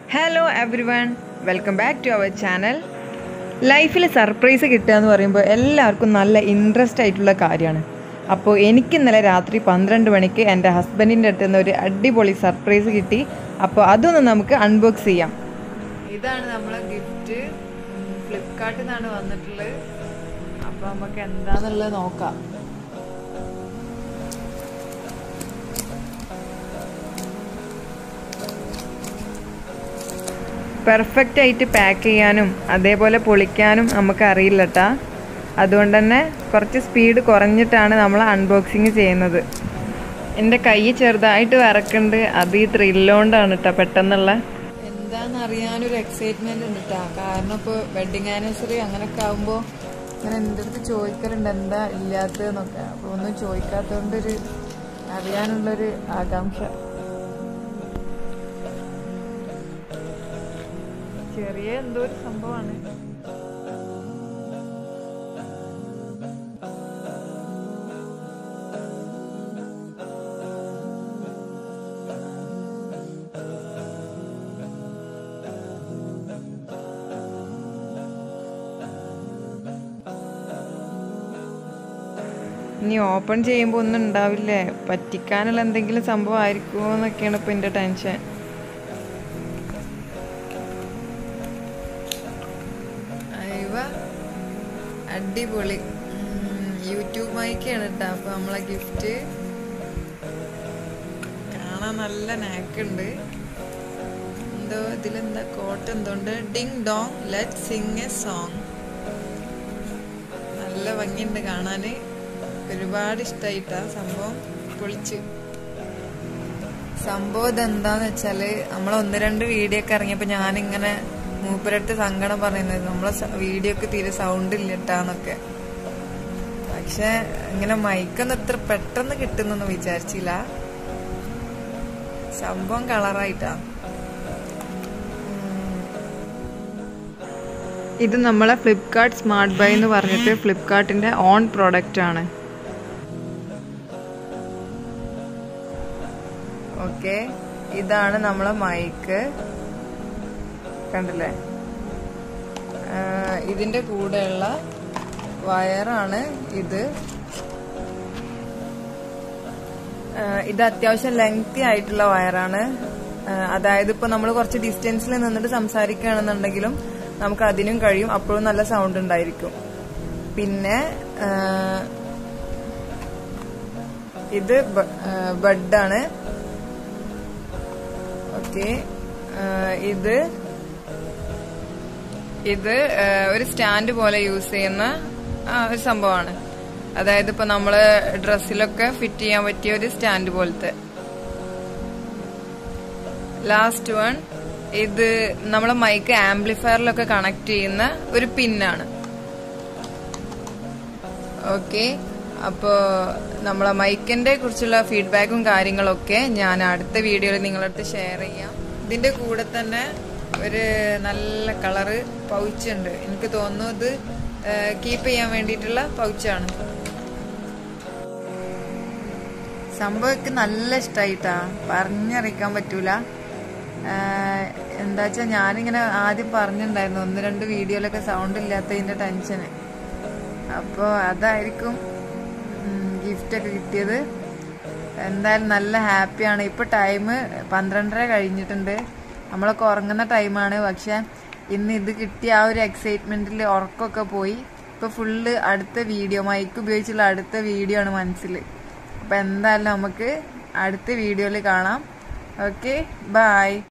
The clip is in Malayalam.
hello everyone welcome back to our channel ലൈഫിൽ സർപ്രൈസ് കിട്ടുക എന്ന് പറയുമ്പോൾ എല്ലാവർക്കും നല്ല ഇൻട്രസ്റ്റ് ആയിട്ടുള്ള കാര്യമാണ് അപ്പോൾ എനിക്ക് ഇന്നലെ രാത്രി പന്ത്രണ്ട് മണിക്ക് എൻ്റെ ഹസ്ബൻഡിൻ്റെ അടുത്ത് നിന്ന് ഒരു അടിപൊളി സർപ്രൈസ് കിട്ടി അപ്പോൾ അതൊന്ന് നമുക്ക് അൺബോക്സ് ചെയ്യാം ഇതാണ് നമ്മളെ ഗിഫ്റ്റ് ഫ്ലിപ്കാർട്ടിൽ നിന്നാണ് വന്നിട്ടുള്ളത് അപ്പോൾ നമുക്ക് എന്താണെന്നുള്ളത് നോക്കാം പെർഫെക്റ്റ് ആയിട്ട് പാക്ക് ചെയ്യാനും അതേപോലെ പൊളിക്കാനും നമുക്ക് അറിയില്ല കേട്ടാ അതുകൊണ്ട് തന്നെ കുറച്ച് സ്പീഡ് കുറഞ്ഞിട്ടാണ് നമ്മൾ അൺബോക്സിങ് ചെയ്യുന്നത് എൻ്റെ കൈ ചെറുതായിട്ട് വിറക്കുന്നുണ്ട് അത് ഈ ത്രില്ലോണ്ടാണ് കേട്ടോ പെട്ടെന്നുള്ള എന്താന്ന് അറിയാനൊരു എക്സൈറ്റ്മെന്റ് ഉണ്ട് കേട്ടോ കാരണം ഇപ്പോൾ വെഡിങ് ആനിവേഴ്സറി അങ്ങനെയൊക്കെ ആകുമ്പോൾ ഇങ്ങനെ എൻ്റെ അടുത്ത് ചോദിക്കലുണ്ട് എന്താ ഇല്ലാത്തതെന്നൊക്കെ അപ്പോൾ ഒന്നും ചോദിക്കാത്തതുകൊണ്ടൊരു അറിയാനുള്ളൊരു ആകാംക്ഷ ചെറിയ എന്തോ ഒരു സംഭവമാണ് ഇനി ഓപ്പൺ ചെയ്യുമ്പോൾ ഒന്നും ഉണ്ടാവില്ലേ പറ്റിക്കാനുള്ള എന്തെങ്കിലും സംഭവം ആയിരിക്കുമോ എന്നൊക്കെയാണ് ഇപ്പം എൻ്റെ ടെൻഷൻ അയവ അടിപൊളി യൂട്യൂബ് മൈക്കാണ് കേട്ടോ അപ്പൊ നമ്മളെ ഗിഫ്റ്റ് കാണാൻ നല്ല നാക്കുണ്ട് എന്തോ ഇതിലെന്താ കോട്ട് എന്തോണ്ട് ding dong let sing a song നല്ല ഭംഗിയുണ്ട് കാണാന് ഒരുപാട് ഇഷ്ടായിട്ടാ സംഭവം പൊളിച്ച് സംഭവം ഇതെന്താന്ന് വെച്ചാല് നമ്മൾ ഒന്ന് രണ്ട് വീഡിയോ ഒക്കെ ഇറങ്ങിയപ്പോ ഞാനിങ്ങനെ മൂപ്പരടുത്ത് സങ്കടം പറയുന്നത് നമ്മളെ വീഡിയോ ഒക്കെ തീരെ സൗണ്ട് ഇല്ലട്ടാന്നൊക്കെ പക്ഷെ ഇങ്ങനെ മൈക്കൊന്നും ഇത്ര പെട്ടെന്ന് കിട്ടുന്നൊന്നും വിചാരിച്ചില്ല സംഭവം കളറായിട്ടാ ഇത് നമ്മളെ ഫ്ലിപ്കാർട്ട് സ്മാർട്ട് ബൈ എന്ന് പറഞ്ഞിട്ട് ഫ്ലിപ്കാർട്ടിന്റെ ഓൺ പ്രോഡക്റ്റ് ആണ് ഓക്കെ ഇതാണ് നമ്മളെ മൈക്ക് കണ്ടില്ലേ ഇതിന്റെ കൂടെയുള്ള വയറാണ് ഇത് ഇത് അത്യാവശ്യം ലെങ്തി ആയിട്ടുള്ള വയറാണ് അതായത് ഇപ്പൊ നമ്മൾ കുറച്ച് ഡിസ്റ്റൻസിൽ നിന്നിട്ട് സംസാരിക്കുകയാണെന്നുണ്ടെങ്കിലും നമുക്ക് അതിനും കഴിയും അപ്പോഴും നല്ല സൗണ്ട് ഉണ്ടായിരിക്കും പിന്നെ ഇത് ബഡാണ് ഓക്കെ ഇത് ഇത് ഒരു സ്റ്റാൻഡ് പോലെ യൂസ് ചെയ്യുന്ന ഒരു സംഭവമാണ് അതായത് ഇപ്പൊ നമ്മള് ഡ്രസ്സിലൊക്കെ ഫിറ്റ് ചെയ്യാൻ പറ്റിയ ഒരു സ്റ്റാൻഡ് പോലത്തെ ലാസ്റ്റ് വൺ ഇത് നമ്മളെ മൈക്ക് ആംപ്ലിഫയറിലൊക്കെ കണക്ട് ചെയ്യുന്ന ഒരു പിന്നാണ് ഓക്കെ അപ്പോ നമ്മളെ മൈക്കിന്റെ കുറിച്ചുള്ള ഫീഡ്ബാക്കും കാര്യങ്ങളൊക്കെ ഞാൻ അടുത്ത വീഡിയോയിൽ നിങ്ങളടുത്ത് ഷെയർ ചെയ്യാം ഇതിന്റെ കൂടെ തന്നെ ഒരു നല്ല കളറ് പൗച്ച് ഉണ്ട് എനിക്ക് തോന്നുന്നു ഇത് കീപ്പ് ചെയ്യാൻ വേണ്ടിയിട്ടുള്ള പൗച്ചാണ് സംഭവമൊക്കെ നല്ല ഇഷ്ടമായിട്ടാ പറഞ്ഞറിയിക്കാൻ പറ്റൂല എന്താ വെച്ചാൽ ഞാനിങ്ങനെ ആദ്യം പറഞ്ഞിട്ടുണ്ടായിരുന്നു ഒന്ന് രണ്ട് വീഡിയോയിലൊക്കെ സൗണ്ട് ഇല്ലാത്തതിന്റെ ടെൻഷന് അപ്പോൾ അതായിരിക്കും ഗിഫ്റ്റൊക്കെ കിട്ടിയത് എന്തായാലും നല്ല ഹാപ്പിയാണ് ഇപ്പൊ ടൈം പന്ത്രണ്ടര കഴിഞ്ഞിട്ടുണ്ട് നമ്മളൊക്കെ ഉറങ്ങുന്ന ടൈമാണ് പക്ഷെ ഇന്ന് ഇത് കിട്ടിയ ആ ഒരു എക്സൈറ്റ്മെന്റിൽ ഉറക്കമൊക്കെ പോയി ഇപ്പൊ ഫുള്ള് അടുത്ത വീഡിയോ മൈക്ക് ഉപയോഗിച്ചുള്ള അടുത്ത വീഡിയോ ആണ് മനസ്സിൽ അപ്പൊ എന്തായാലും നമുക്ക് അടുത്ത വീഡിയോയിൽ കാണാം ഓക്കെ ബൈ